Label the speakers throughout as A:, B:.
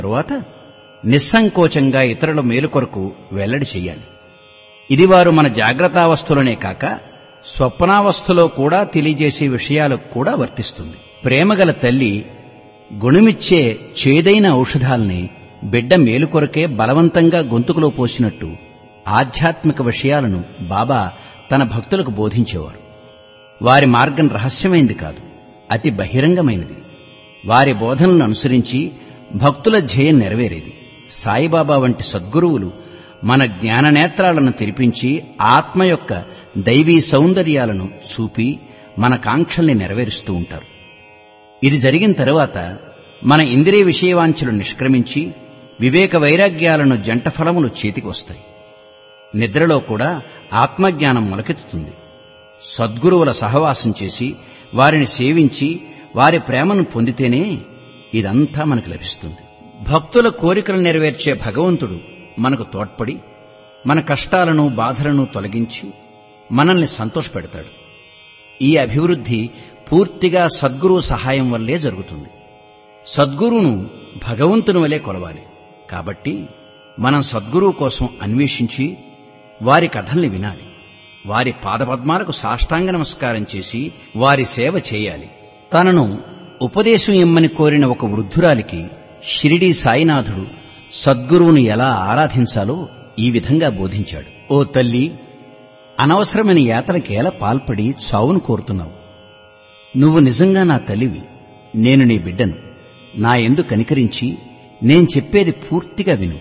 A: తరువాత నిస్సంకోచంగా ఇతరుల మేలు కొరకు వెల్లడి చెయ్యాలి ఇది వారు మన జాగ్రత్తావస్థలోనే కాక స్వప్నావస్థలో కూడా తెలియజేసే విషయాలకు కూడా వర్తిస్తుంది ప్రేమగల తల్లి గుణమిచ్చే చేదైన ఔషధాల్ని బిడ్డ మేలు కొరకే బలవంతంగా గొంతుకులో పోసినట్టు ఆధ్యాత్మిక విషయాలను బాబా తన భక్తులకు బోధించేవారు వారి మార్గం రహస్యమైంది కాదు అతి బహిరంగమైనది వారి బోధనలను అనుసరించి భక్తుల ధ్యేయం నెరవేరేది సాయిబాబా వంటి సద్గురువులు మన జ్ఞాననేత్రాలను తెరిపించి ఆత్మ యొక్క దైవీ సౌందర్యాలను చూపి మన కాంక్షల్ని నెరవేరుస్తూ ఉంటారు ఇది జరిగిన తరువాత మన ఇంద్రియ విషయవాంఛలు నిష్క్రమించి వివేక వైరాగ్యాలను జంట ఫలములు చేతికి వస్తాయి నిద్రలో కూడా ఆత్మజ్ఞానం మొలకెత్తుతుంది సద్గురువుల సహవాసం చేసి వారిని సేవించి వారి ప్రేమను పొందితేనే ఇదంతా మనకు లభిస్తుంది భక్తుల కోరికలు నెరవేర్చే భగవంతుడు మనకు తోడ్పడి మన కష్టాలను బాధలను తొలగించి మనల్ని సంతోషపెడతాడు ఈ అభివృద్ధి పూర్తిగా సద్గురువు సహాయం వల్లే జరుగుతుంది సద్గురువును భగవంతుని వలె కొలవాలి కాబట్టి మనం సద్గురువు కోసం అన్వేషించి వారి కథల్ని వినాలి వారి పాదపద్మాలకు సాష్టాంగ నమస్కారం చేసి వారి సేవ చేయాలి తనను ఉపదేశం ఇమ్మని కోరిన ఒక వృద్ధురాలికి షిరిడీ సాయినాథుడు సద్గురువును ఎలా ఆరాధించాలో ఈ విధంగా బోధించాడు ఓ తల్లి అనవసరమైన యాతలకేలా పాల్పడి చావును కోరుతున్నావు నువ్వు నిజంగా నా తల్లివి నేను నీ బిడ్డను నా ఎందు కనికరించి నేను చెప్పేది పూర్తిగా విను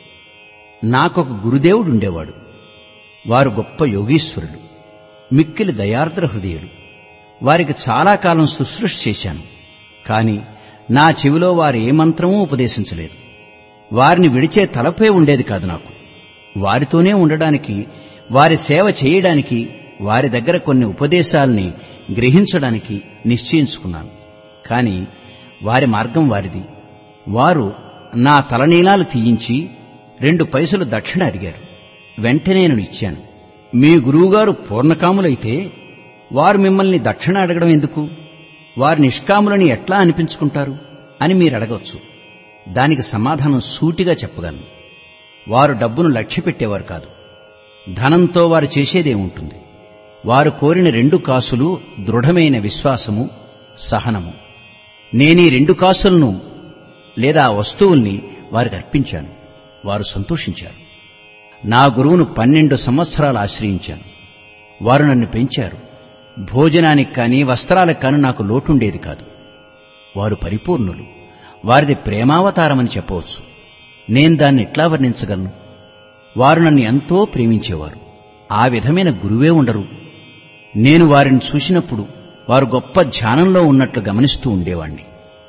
A: నాకొక గురుదేవుడుండేవాడు వారు గొప్ప యోగీశ్వరులు మిక్కిలి దయార్ద్ర హృదయులు వారికి చాలా కాలం శుశ్రూష చేశాను కాని నా చెవిలో వారు ఏ మంత్రమూ ఉపదేశించలేదు వారిని విడిచే తలపే ఉండేది కాదు నాకు వారితోనే ఉండడానికి వారి సేవ చేయడానికి వారి దగ్గర కొన్ని ఉపదేశాల్ని గ్రహించడానికి నిశ్చయించుకున్నాను కాని వారి మార్గం వారిది వారు నా తలనీలాలు తీయించి రెండు పైసలు దక్షిణ అడిగారు వెంటనే నేను ఇచ్చాను మీ గురువుగారు పూర్ణకాములైతే వారు మిమ్మల్ని దక్షిణ అడగడం ఎందుకు వారి నిష్కాములని ఎట్లా అనిపించుకుంటారు అని మీరు అడగవచ్చు దానికి సమాధానం సూటిగా చెప్పగలను వారు డబ్బును లక్ష్యపెట్టేవారు కాదు ధనంతో వారు చేసేదేముంటుంది వారు కోరిన రెండు కాసులు దృఢమైన విశ్వాసము సహనము నేనీ రెండు కాసులను లేదా వస్తువుల్ని వారికి అర్పించాను వారు సంతోషించారు నా గురువును పన్నెండు సంవత్సరాలు ఆశ్రయించాను వారు నన్ను పెంచారు భోజనానికి కానీ వస్త్రాలకు కానీ నాకు లోటుండేది కాదు వారు పరిపూర్ణులు వారిది ప్రేమావతారమని చెప్పవచ్చు నేను దాన్ని ఎట్లా వర్ణించగలను వారు నన్ను ఎంతో ప్రేమించేవారు ఆ విధమైన గురువే ఉండరు నేను వారిని చూసినప్పుడు వారు గొప్ప ధ్యానంలో ఉన్నట్లు గమనిస్తూ ఉండేవాణ్ణి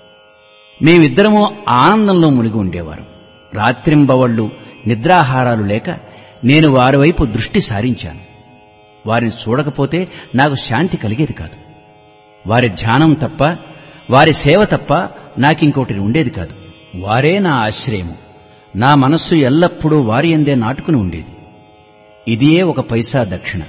A: మేమిద్దరము ఆనందంలో మునిగి ఉండేవారు రాత్రింబవళ్ళు నిద్రాహారాలు లేక నేను వారి వైపు దృష్టి సారించాను వారిని చూడకపోతే నాకు శాంతి కలిగేది కాదు వారి ధ్యానం తప్ప వారి సేవ తప్ప నాకింకోటి ఉండేది కాదు వారే నా ఆశ్రయము నా మనస్సు ఎల్లప్పుడూ వారి ఎందే నాటుకుని ఉండేది ఇదియే ఒక పైసా దక్షిణ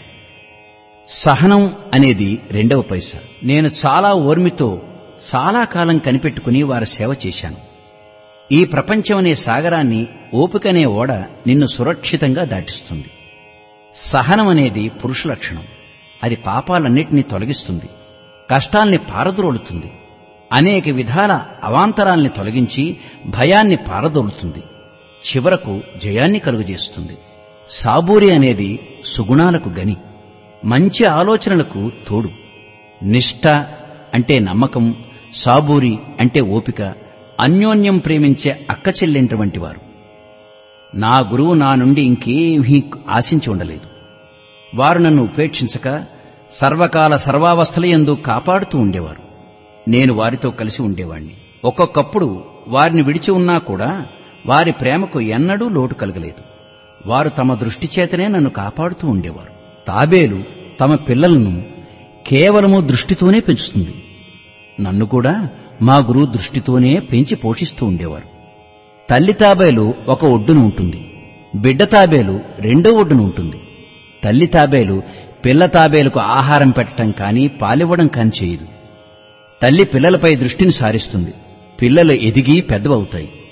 A: సహనం అనేది రెండవ పైసా నేను చాలా ఓర్మితో చాలా కాలం కనిపెట్టుకుని వారి సేవ చేశాను ఈ ప్రపంచమనే సాగరాన్ని ఓపికనే ఓడ నిన్ను సురక్షితంగా దాటిస్తుంది సహనం అనేది పురుష లక్షణం అది పాపాలన్నిటినీ తొలగిస్తుంది కష్టాల్ని పారదోలుతుంది అనేక విధాల అవాంతరాల్ని తొలగించి భయాన్ని పారదోలుతుంది చివరకు జయాన్ని కలుగజేస్తుంది సాబూరి అనేది సుగుణాలకు గని మంచి ఆలోచనలకు తోడు నిష్ఠ అంటే నమ్మకం సాబూరి అంటే ఓపిక అన్యోన్యం ప్రేమించే అక్క చెల్లెంటువంటి వారు నా గురువు నా నుండి ఇంకేమీ ఆశించి ఉండలేదు వారు నన్ను ఉపేక్షించక సర్వకాల సర్వావస్థల ఎందు కాపాడుతూ ఉండేవారు నేను వారితో కలిసి ఉండేవాణ్ణి ఒక్కొక్కప్పుడు వారిని విడిచి ఉన్నా కూడా వారి ప్రేమకు ఎన్నడూ లోటు కలగలేదు వారు తమ దృష్టి చేతనే నన్ను కాపాడుతూ ఉండేవారు తాబేలు తమ పిల్లలను కేవలము దృష్టితోనే పెంచుతుంది నన్ను కూడా మా గురువు దృష్టితోనే పెంచి పోషిస్తూ ఉండేవారు తల్లి తాబేలు ఒక ఒడ్డున ఉంటుంది బిడ్డ తాబేలు రెండో ఒడ్డున ఉంటుంది తల్లి తాబేలు పిల్ల తాబేలుకు ఆహారం పెట్టడం కానీ పాలివ్వడం కానీ చేయదు తల్లి పిల్లలపై దృష్టిని సారిస్తుంది పిల్లలు ఎదిగి పెద్దవవుతాయి